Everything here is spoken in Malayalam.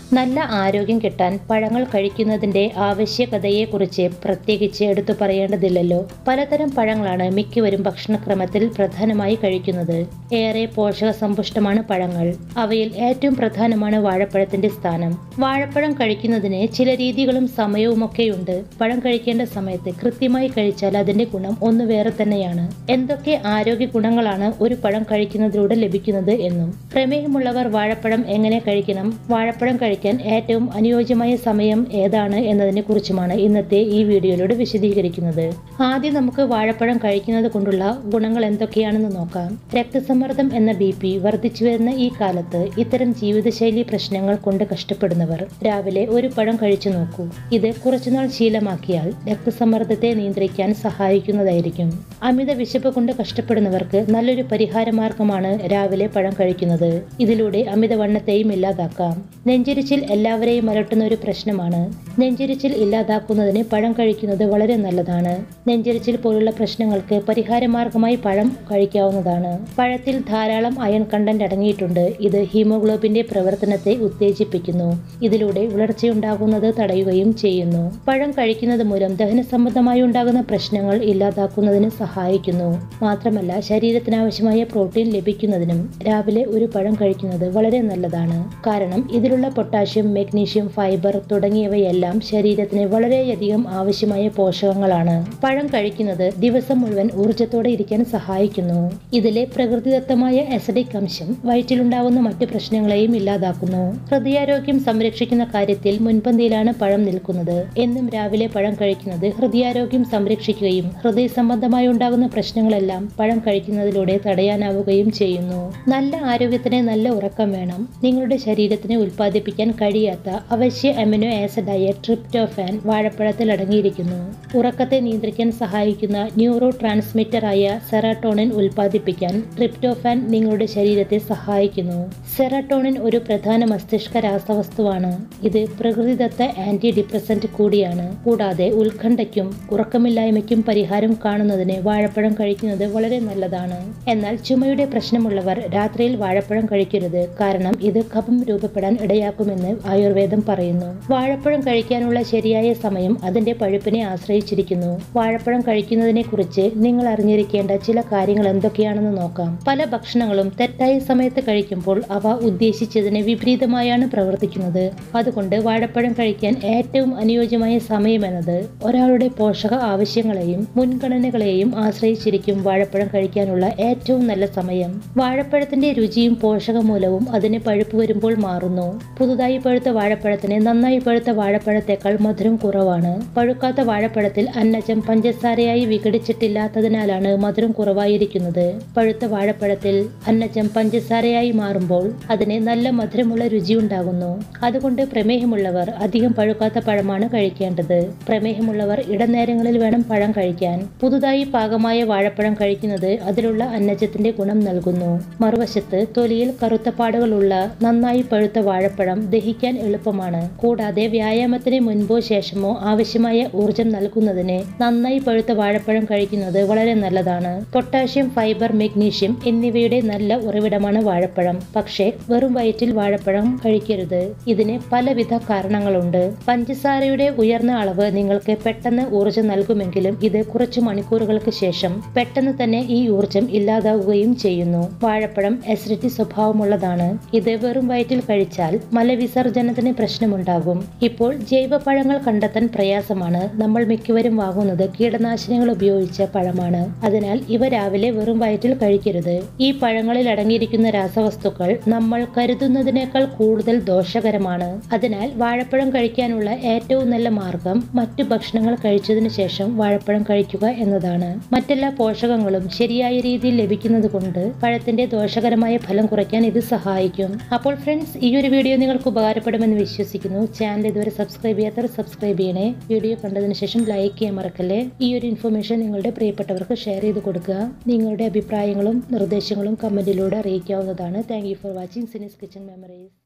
നല്ല ആരോഗ്യം കിട്ടാൻ പഴങ്ങൾ കഴിക്കുന്നതിന്റെ ആവശ്യകതയെക്കുറിച്ച് പ്രത്യേകിച്ച് എടുത്തു പറയേണ്ടതില്ലല്ലോ പലതരം പഴങ്ങളാണ് മിക്കവരും ഭക്ഷണക്രമത്തിൽ പ്രധാനമായി കഴിക്കുന്നത് ഏറെ പോഷക സമ്പുഷ്ടമാണ് പഴങ്ങൾ അവയിൽ ഏറ്റവും പ്രധാനമാണ് വാഴപ്പഴത്തിന്റെ സ്ഥാനം വാഴപ്പഴം കഴിക്കുന്നതിന് ചില രീതികളും സമയവുമൊക്കെയുണ്ട് പഴം കഴിക്കേണ്ട സമയത്ത് കൃത്യമായി കഴിച്ചാൽ അതിന്റെ ഗുണം ഒന്ന് വേറെ തന്നെയാണ് എന്തൊക്കെ ആരോഗ്യ ഗുണങ്ങളാണ് ഒരു പഴം കഴിക്കുന്നതിലൂടെ ലഭിക്കുന്നത് എന്നും പ്രമേഹമുള്ളവർ വാഴപ്പഴം എങ്ങനെ കഴിക്കണം വാഴപ്പഴം കഴിക്കാൻ ഏറ്റവും അനുയോജ്യമായ സമയം ഏതാണ് എന്നതിനെ കുറിച്ചുമാണ് ഇന്നത്തെ ഈ വീഡിയോയിലൂടെ വിശദീകരിക്കുന്നത് ആദ്യം നമുക്ക് വാഴപ്പഴം കഴിക്കുന്നത് കൊണ്ടുള്ള ഗുണങ്ങൾ എന്തൊക്കെയാണെന്ന് നോക്കാം രക്തസമ്മർദ്ദം എന്ന ബി പി വർദ്ധിച്ചു വരുന്ന ഈ കാലത്ത് ഇത്തരം ജീവിതശൈലി പ്രശ്നങ്ങൾ കൊണ്ട് കഷ്ടപ്പെടുന്നവർ രാവിലെ ഒരു പഴം കഴിച്ചു നോക്കൂ ഇത് കുറച്ചുനാൾ ശീലമാക്കിയാൽ രക്തസമ്മർദ്ദത്തെ നിയന്ത്രിക്കാൻ സഹായിക്കുന്നതായിരിക്കും അമിത വിശപ്പ് കൊണ്ട് കഷ്ടപ്പെടുന്നവർക്ക് നല്ലൊരു പരിഹാര മാർഗമാണ് രാവിലെ പഴം കഴിക്കുന്നത് ഇതിലൂടെ അമിതവണ്ണത്തെയും ഇല്ലാതാക്കാം നെഞ്ചിരിച്ചിൽ എല്ലാവരെയും അലട്ടുന്ന ഒരു പ്രശ്നമാണ് നെഞ്ചിരിച്ചിൽ ഇല്ലാതാക്കുന്നതിന് പഴം കഴിക്കുന്നത് വളരെ നല്ലതാണ് നെഞ്ചിരിച്ചിൽ പോലുള്ള പ്രശ്നങ്ങൾക്ക് പരിഹാര മാർഗമായി പഴം കഴിക്കാവുന്നതാണ് പഴത്തിൽ ധാരാളം അയൺ കണ്ടന്റ് അടങ്ങിയിട്ടുണ്ട് ഇത് ഹീമോഗ്ലോബിന്റെ പ്രവർത്തനത്തെ ഉത്തേജിപ്പിക്കുന്നു ഇതിലൂടെ വളർച്ചയുണ്ടാകുന്നത് തടയുകയും ചെയ്യുന്നു പഴം കഴിക്കുന്നത് മൂലം ദഹന സംബന്ധമായി ഉണ്ടാകുന്ന പ്രശ്നങ്ങൾ ഇല്ലാതാക്കുന്നതിന് സഹായിക്കുന്നു മാത്രമല്ല ശരീരത്തിനാവശ്യമായ പ്രോട്ടീൻ ലഭിക്കുന്നതിനും രാവിലെ ഒരു പഴം കഴിക്കുന്നത് വളരെ നല്ലതാണ് കാരണം ഇതിലുള്ള പൊട്ടാഷ്യം മെഗ്നീഷ്യം ഫൈബർ തുടങ്ങിയവയെല്ലാം ശരീരത്തിന് വളരെയധികം ആവശ്യമായ പോഷകങ്ങളാണ് പഴം കഴിക്കുന്നത് ദിവസം മുഴുവൻ ഊർജത്തോടെ ഇരിക്കാൻ സഹായിക്കുന്നു ഇതിലെ പ്രകൃതിദത്തമായ അസിഡിക് അംശം വയറ്റിലുണ്ടാകുന്ന മറ്റു പ്രശ്നങ്ങളെയും ഇല്ലാതാക്കുന്നു ഹൃദയാരോഗ്യം സംരക്ഷിക്കുന്ന കാര്യത്തിൽ മുൻപന്തിയിലാണ് പഴം നിൽക്കുന്നത് എന്നും രാവിലെ പഴം കഴിക്കുന്നത് ഹൃദയാരോഗ്യം സംരക്ഷിക്കുകയും ഹൃദയ സംബന്ധമായി ഉണ്ടാകുന്ന പ്രശ്നങ്ങളെല്ലാം പഴം കഴിക്കുന്നതിലൂടെ തടയാനാവുകയും ചെയ്യുന്നു നല്ല ആരോഗ്യത്തിന് നല്ല ഉറക്കം വേണം നിങ്ങളുടെ ശരീരത്തിന് ഉൽപ്പാദിപ്പിക്കാൻ കഴിയാത്ത അവശ്യ അമിനോ ആസിഡായ ട്രിപ്റ്റോഫാൻ വാഴപ്പഴത്തിൽ അടങ്ങിയിരിക്കുന്നു ഉറക്കത്തെ നിയന്ത്രിക്കാൻ സഹായിക്കുന്ന ന്യൂറോ ട്രാൻസ്മിറ്ററായ സെറാട്ടോണിൻ ഉൽപ്പാദിപ്പിക്കാൻ ട്രിപ്റ്റോഫാൻ നിങ്ങളുടെ ശരീരത്തെ സഹായിക്കുന്നു സെറാട്ടോണിൻ ഒരു പ്രധാന മസ്തിഷ്ക രാസവസ്തുവാണ് ഇത് പ്രകൃതിദത്ത ആന്റി ഡിപ്രസന്റ് കൂടിയാണ് കൂടാതെ ഉത്കണ്ഠയ്ക്കും ഉറക്കമില്ലായ്മയ്ക്കും പരിഹാരം കാണുന്നതിന് വാഴപ്പഴം കഴിക്കുന്നത് വളരെ നല്ലതാണ് എന്നാൽ ചുമയുടെ പ്രശ്നമുള്ളവർ രാത്രിയിൽ വാഴപ്പഴം കഴിക്കരുത് കാരണം ഇത് കഫം രൂപപ്പെടാൻ ഇടയാക്കുമെന്ന് ആയുർവേദം പറയുന്നു വാഴപ്പഴം കഴിക്കാനുള്ള ശരിയായ സമയം അതിന്റെ പഴുപ്പിനെ ആശ്രയിച്ചിരിക്കുന്നു വാഴപ്പഴം കഴിക്കുന്നതിനെ കുറിച്ച് നിങ്ങൾ അറിഞ്ഞിരിക്കേണ്ട ചില കാര്യങ്ങൾ എന്തൊക്കെയാണെന്ന് നോക്കാം പല ഭക്ഷണങ്ങളും തെറ്റായ സമയത്ത് കഴിക്കുമ്പോൾ അവ ഉദ്ദേശിച്ചതിന് വിപരീതമായാണ് പ്രവർത്തിക്കുന്നത് അതുകൊണ്ട് വാഴപ്പഴം കഴിക്കാൻ ഏറ്റവും അനുയോജ്യമായ സമയമെന്നത് ഒരാളുടെ പോഷക ആവശ്യങ്ങളെയും മുൻഗണനകളെയും ആശ്രയിച്ചിരിക്കും വാഴപ്പഴം കഴിക്കാനുള്ള ഏറ്റവും നല്ല സമയം വാഴപ്പഴത്തിന്റെ രുചിയും പോഷകമൂലവും അതിന് പഴുപ്പ് വരുമ്പോൾ മാറുന്നു പുതുതായി പഴുത്ത വാഴപ്പഴത്തിന് നന്നായി പഴുത്ത വാഴപ്പഴത്തേക്കാൾ മധുരം കുറവാണ് പഴുക്കാത്ത വാഴപ്പഴത്തിൽ അന്നജം പഞ്ചസാരയായി വിഘടിച്ചിട്ടില്ലാത്തതിനാലാണ് മധുരം കുറവായിരിക്കുന്നത് പഴുത്ത വാഴപ്പഴത്തിൽ അന്നജം പഞ്ചസാരയായി മാറുമ്പോൾ അതിന് നല്ല മധുരമുള്ള രുചിയുണ്ടാകുന്നു അതുകൊണ്ട് പ്രമേഹമുള്ളവർ അധികം പഴുക്കാത്ത പഴമാണ് കഴിക്കേണ്ടത് പ്രമേഹമുള്ളവർ ഇടനേരങ്ങളിൽ വേണം പഴം കഴിക്കാൻ പുതുതായി പാകമായ വാഴപ്പഴം കഴിക്കുന്നത് അതിലുള്ള അന്നജത്തിന്റെ ഗുണം നൽകുന്നു മറുവശത്ത് തൊലിയിൽ കറുത്ത പാടുകളുള്ള നന്നായി പഴുത്ത വാഴപ്പഴം ദഹിക്കാൻ എളുപ്പമാണ് കൂടാതെ വ്യായാമത്തിന് മുൻപോ ശേഷമോ ആവശ്യമായ ഊർജം നൽകുന്നതിന് നന്നായി പഴുത്ത വാഴപ്പഴം കഴിക്കുന്നത് വളരെ നല്ലതാണ് പൊട്ടാഷ്യം ഫൈബർ മെഗ്നീഷ്യം എന്നിവയുടെ നല്ല ഉറവിടമാണ് വാഴപ്പഴം പക്ഷേ വെറും വയറ്റിൽ വാഴപ്പഴം കഴിക്കരുത് ഇതിന് പലവിധ കാരണങ്ങളുണ്ട് പഞ്ചസാരയുടെ ഉയർന്ന അളവ് നിങ്ങൾക്ക് പെട്ടെന്ന് ഊർജം നൽകുമെങ്കിലും ഇത് കുറച്ചു മണിക്കൂറുകൾക്ക് ശേഷം പെട്ടെന്ന് തന്നെ ഈ ഊർജം ഇല്ലാതാവുകയും ചെയ്യുന്നു വാഴപ്പഴം അസിഡിറ്റി സ്വഭാവമുള്ളതാണ് ഇത് വെറും വയറ്റിൽ കഴിച്ചാൽ മലവിസർജനത്തിന് പ്രശ്നമുണ്ടാകും ഇപ്പോൾ ജൈവപഴങ്ങൾ കണ്ടെത്താൻ പ്രയാസമാണ് നമ്മൾ മിക്കവരും വാങ്ങുന്നത് കീടനാശിനികൾ ഉപയോഗിച്ച പഴമാണ് അതിനാൽ ഇവ രാവിലെ വെറും വയറ്റിൽ കഴിക്കരുത് ഈ പഴങ്ങളിൽ അടങ്ങിയിരിക്കുന്ന രാസവസ്തുക്കൾ നമ്മൾ കരുതുന്നതിനേക്കാൾ കൂടുതൽ ദോഷകരമാണ് അതിനാൽ വാഴപ്പഴം കഴിക്കാനുള്ള ഏറ്റവും നല്ല മാർഗം മറ്റു ഭക്ഷണങ്ങൾ കഴിച്ചതിനു ശേഷം വാഴപ്പഴം കഴിക്കുക എന്നതാണ് മറ്റെല്ലാ പോഷകങ്ങളും ശരിയായ രീതിയിൽ ലഭിക്കുന്നത് കൊണ്ട് പഴത്തിന്റെ ദോഷകരമായ ഫലം കുറയ്ക്കാൻ ഇത് സഹായിക്കും അപ്പോൾ ഫ്രണ്ട്സ് ഈ ഒരു വീഡിയോ നിങ്ങൾക്ക് ഉപകാരപ്പെടുമെന്ന് വിശ്വസിക്കുന്നു ചാനൽ ഇതുവരെ സബ്സ്ക്രൈബ് ചെയ്യാത്തവർ സബ്സ്ക്രൈബ് ചെയ്യണേ വീഡിയോ കണ്ടതിന് ശേഷം ലൈക്ക് ചെയ്യാൻ മറക്കല്ലേ ഈ ഒരു ഇൻഫർമേഷൻ നിങ്ങളുടെ പ്രിയപ്പെട്ടവർക്ക് ഷെയർ ചെയ്ത് കൊടുക്കുക നിങ്ങളുടെ അഭിപ്രായങ്ങളും നിർദ്ദേശങ്ങളും കമന്റിലൂടെ അറിയിക്കാവുന്നതാണ് thank you for watching Sini's kitchen memories